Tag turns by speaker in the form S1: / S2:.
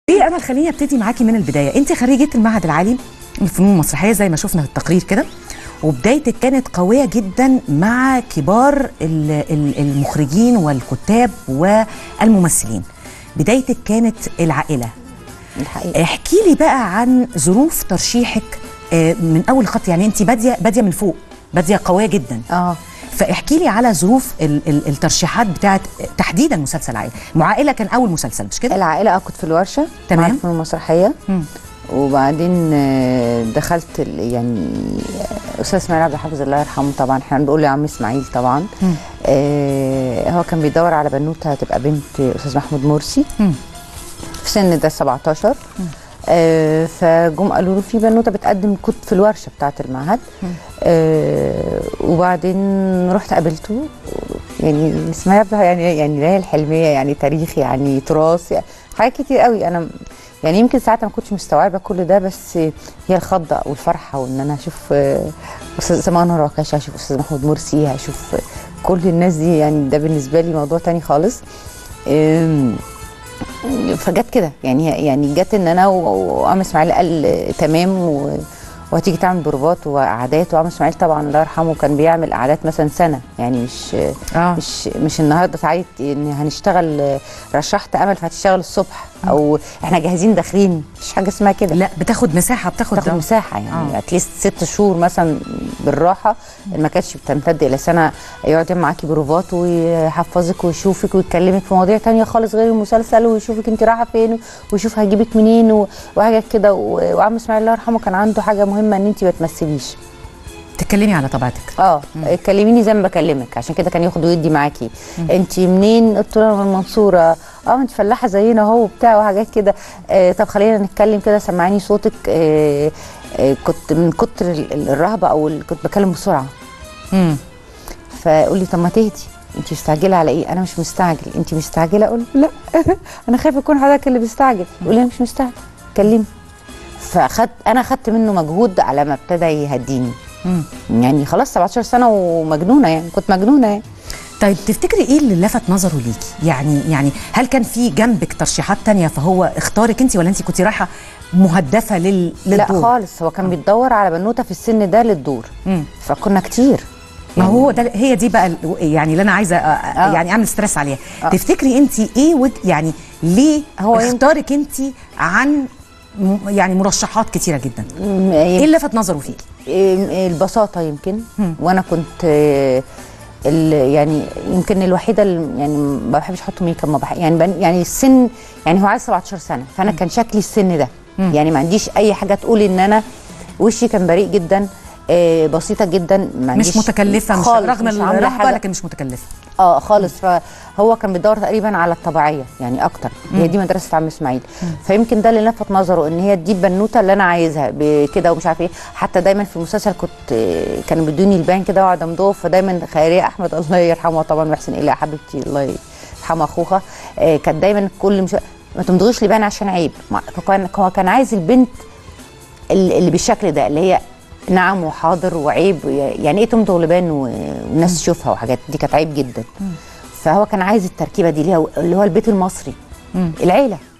S1: ليه امل خليني ابتدي معاكي من البدايه انت خريجه المعهد العالي للفنون المسرحيه زي ما شفنا في التقرير كده وبدايتك كانت قويه جدا مع كبار ال- ال- المخرجين والكتاب والممثلين بدايتك كانت العائله
S2: الحقيقه
S1: احكي لي بقى عن ظروف ترشيحك آه، من اول خط يعني انت باديه باديه من فوق باديه قويه جدا
S2: اه
S1: فاحكي لي على ظروف ال- ال- الترشيحات بتاعت تحديدا مسلسل عائله معائله كان اول مسلسل مش كده
S2: العائله اه كنت في الورشه
S1: تمام.
S2: مع الفنون المسرحيه
S1: مم.
S2: وبعدين آه، دخلت ال- يعني آه، استاذ اسماعيل عبد الحافظ الله يرحمه طبعا احنا بنقول له يا عم اسماعيل طبعا
S1: مم.
S2: آه هو كان بيدور على بنوته هتبقى بنت استاذ محمود مرسي
S1: مم.
S2: في سن ده 17 آه فجم قالوا له في بنوته بتقدم كنت في الورشه بتاعه المعهد آه وبعدين رحت قابلته يعني اسمها يبدو يعني يعني اللي هي الحلميه يعني تاريخ يعني تراث يعني حاجات كتير قوي انا يعني يمكن ساعتها ما كنتش مستوعبه كل ده بس هي الخضه والفرحه وان انا اشوف آه، استاذ سمان ركاش اشوف استاذ محمود مرسي هشوف كل الناس دي يعني ده بالنسبه لي موضوع تاني خالص آم، فجت كده يعني يعني جت ان انا و- وعم اسماعيل قال آه، تمام و- وهتيجي تعمل بروفات وقعدات وعم اسماعيل طبعا الله يرحمه كان بيعمل قعدات مثلا سنه يعني مش
S1: اه
S2: مش مش النهارده تعالي ان هنشتغل آه، رشحت امل فهتشتغل الصبح او احنا جاهزين داخلين مفيش حاجه اسمها كده
S1: لا بتاخد مساحه بتاخد,
S2: تاخد
S1: ده.
S2: مساحه يعني
S1: آه.
S2: اتليست ست شهور مثلا بالراحه ما كانتش بتمتد الى سنه يقعد يعمل معاكي بروفات ويحفظك ويشوفك ويكلمك في مواضيع تانية خالص غير المسلسل ويشوفك انت رايحه فين ويشوف هيجيبك منين و- وحاجات كده و- وعم اسماعيل الله يرحمه كان عنده حاجه مهمه ان انت ما تمثليش
S1: تتكلمي على طبيعتك
S2: اه كلميني زي ما بكلمك عشان كده كان ياخد ويدي معاكي انت منين قلت له انا من المنصوره اه انت فلاحه زينا اهو وبتاع وحاجات كده آه طب خلينا نتكلم كده سمعيني صوتك آه آه كنت من كتر ال- ال- الرهبه او ال- كنت بتكلم بسرعه
S1: مم.
S2: فقول لي طب ما تهدي انت مستعجله على ايه انا مش مستعجل انت مستعجله اقول له لا انا خايفه يكون حضرتك اللي مستعجل يقول لي انا مش مستعجل كلمني فاخدت انا خدت منه مجهود على ما ابتدى يهديني
S1: مم.
S2: يعني خلاص 17 سنه ومجنونه يعني كنت مجنونه يعني
S1: طيب تفتكري ايه اللي لفت نظره ليكي يعني يعني هل كان في جنبك ترشيحات تانية فهو اختارك انت ولا انت كنت رايحه مهدفه لل...
S2: لا
S1: للدور
S2: خالص هو كان بيدور على بنوته في السن ده للدور
S1: مم.
S2: فكنا كتير
S1: ما هو ده هي دي بقى ال- يعني اللي انا عايزه أ-
S2: آه.
S1: يعني اعمل ستريس عليها
S2: آه.
S1: تفتكري انت ايه ود يعني ليه
S2: هو
S1: هو
S2: يمكن-
S1: اختارك انت عن م- يعني مرشحات كتيره جدا
S2: م-
S1: ايه اللي لفت نظره فيكي
S2: إيه البساطه يمكن
S1: مم.
S2: وانا كنت آه، ال- يعني يمكن الوحيده اللي يعني ما بحبش احط ميك اب ما بح... يعني بن... يعني السن يعني هو عايز 17 سنه فانا كان شكلي السن ده
S1: مم.
S2: يعني ما عنديش اي حاجه تقول ان انا وشي كان بريء جدا آه، بسيطه جدا ما عنديش
S1: مش متكلفه مش
S2: خالص
S1: رغم
S2: مش عاملة
S1: الرهبه
S2: حاجة.
S1: لكن مش متكلفه
S2: اه خالص فهو كان بيدور تقريبا على الطبيعيه يعني اكتر هي دي مدرسه عم اسماعيل فيمكن ده اللي لفت نظره ان هي دي البنوته اللي انا عايزها بكده ومش عارف ايه حتى دايما في المسلسل كنت آه، كانوا بيدوني البان كده واقعد امضغ فدايما خيريه احمد الله يرحمها طبعا ويحسن اليها حبيبتي الله يرحمها اخوها آه، كانت دايما كل مش ما تمضغيش لبان عشان عيب ما- فكان هو كان عايز البنت اللي اللي بالشكل ده اللي هي نعم وحاضر وعيب يعني ايه تمضغ لبان و- والناس تشوفها وحاجات دي كانت عيب جدا فهو كان عايز التركيبه دي اللي هو اللي هو البيت المصري
S1: مم.
S2: العيله